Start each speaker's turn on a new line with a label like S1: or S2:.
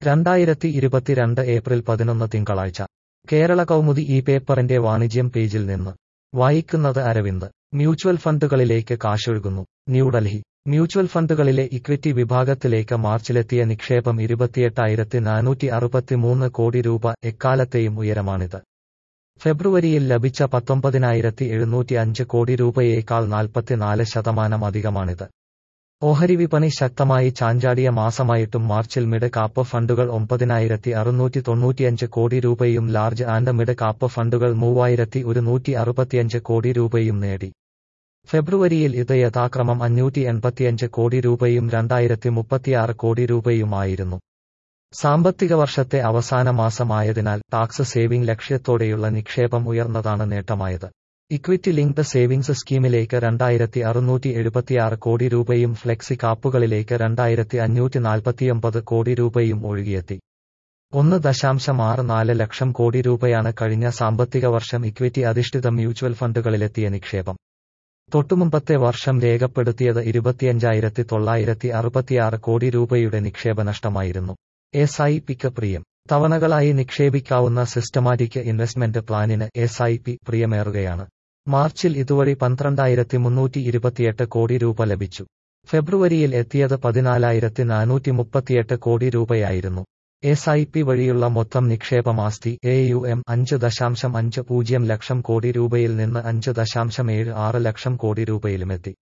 S1: രണ്ടായിരത്തി ഇരുപത്തിരണ്ട് ഏപ്രിൽ പതിനൊന്ന് തിങ്കളാഴ്ച കേരള കൗമുദി ഈ പേപ്പറിന്റെ വാണിജ്യം പേജിൽ നിന്ന് വായിക്കുന്നത് അരവിന്ദ് മ്യൂച്വൽ ഫണ്ടുകളിലേക്ക് കാശൊഴുകുന്നു ന്യൂഡൽഹി മ്യൂച്വൽ ഫണ്ടുകളിലെ ഇക്വിറ്റി വിഭാഗത്തിലേക്ക് മാർച്ചിലെത്തിയ നിക്ഷേപം ഇരുപത്തിയെട്ടായിരത്തി നാനൂറ്റി അറുപത്തിമൂന്ന് കോടി രൂപ എക്കാലത്തെയും ഉയരമാണിത് ഫെബ്രുവരിയിൽ ലഭിച്ച പത്തൊമ്പതിനായിരത്തി എഴുന്നൂറ്റി അഞ്ച് കോടി രൂപയേക്കാൾ നാൽപ്പത്തിനാല് ശതമാനം അധികമാണിത് ഓഹരി വിപണി ശക്തമായി ചാഞ്ചാടിയ മാസമായിട്ടും മാർച്ചിൽ മിഡ് കാപ്പ് ഫണ്ടുകൾ ഒമ്പതിനായിരത്തി അറുന്നൂറ്റി തൊണ്ണൂറ്റിയഞ്ച് കോടി രൂപയും ലാർജ് ആൻഡ് മിഡ് കാപ്പ് ഫണ്ടുകൾ മൂവായിരത്തി ഒരുന്നൂറ്റി അറുപത്തിയഞ്ച് കോടി രൂപയും നേടി ഫെബ്രുവരിയിൽ ഇത് യഥാക്രമം അഞ്ഞൂറ്റി എൺപത്തിയഞ്ച് കോടി രൂപയും രണ്ടായിരത്തി മുപ്പത്തിയാറ് കോടി രൂപയുമായിരുന്നു സാമ്പത്തിക വർഷത്തെ അവസാന മാസം ആയതിനാൽ ടാക്സ് സേവിംഗ് ലക്ഷ്യത്തോടെയുള്ള നിക്ഷേപം ഉയർന്നതാണ് നേട്ടമായത് ഇക്വിറ്റി ലിങ്ക്ഡ് സേവിംഗ്സ് സ്കീമിലേക്ക് രണ്ടായിരത്തി അറുന്നൂറ്റി എഴുപത്തിയാറ് കോടി രൂപയും ഫ്ലെക്സി കാപ്പുകളിലേക്ക് രണ്ടായിരത്തി അഞ്ഞൂറ്റി നാൽപ്പത്തിയൊമ്പത് കോടി രൂപയും ഒഴുകിയെത്തി ഒന്ന് ദശാംശം ആറ് നാല് ലക്ഷം കോടി രൂപയാണ് കഴിഞ്ഞ സാമ്പത്തിക വർഷം ഇക്വിറ്റി അധിഷ്ഠിത മ്യൂച്വൽ ഫണ്ടുകളിലെത്തിയ നിക്ഷേപം തൊട്ടുമുമ്പത്തെ വർഷം രേഖപ്പെടുത്തിയത് ഇരുപത്തിയഞ്ചായിരത്തി തൊള്ളായിരത്തി അറുപത്തിയാറ് കോടി രൂപയുടെ നിക്ഷേപ നഷ്ടമായിരുന്നു എസ് ഐ പിക്ക് പ്രിയം തവണകളായി നിക്ഷേപിക്കാവുന്ന സിസ്റ്റമാറ്റിക് ഇൻവെസ്റ്റ്മെന്റ് പ്ലാനിന് എസ് ഐ പി പ്രിയമേറുകയാണ് മാർച്ചിൽ ഇതുവഴി പന്ത്രണ്ടായിരത്തി മുന്നൂറ്റി ഇരുപത്തിയെട്ട് കോടി രൂപ ലഭിച്ചു ഫെബ്രുവരിയിൽ എത്തിയത് പതിനാലായിരത്തി നാനൂറ്റി മുപ്പത്തിയെട്ട് കോടി രൂപയായിരുന്നു എസ് ഐ പി വഴിയുള്ള മൊത്തം നിക്ഷേപമാസ്തി എ യു എം അഞ്ച് ദശാംശം അഞ്ച് പൂജ്യം ലക്ഷം കോടി രൂപയിൽ നിന്ന് അഞ്ച് ദശാംശം ഏഴ് ആറ് ലക്ഷം കോടി രൂപയിലുമെത്തി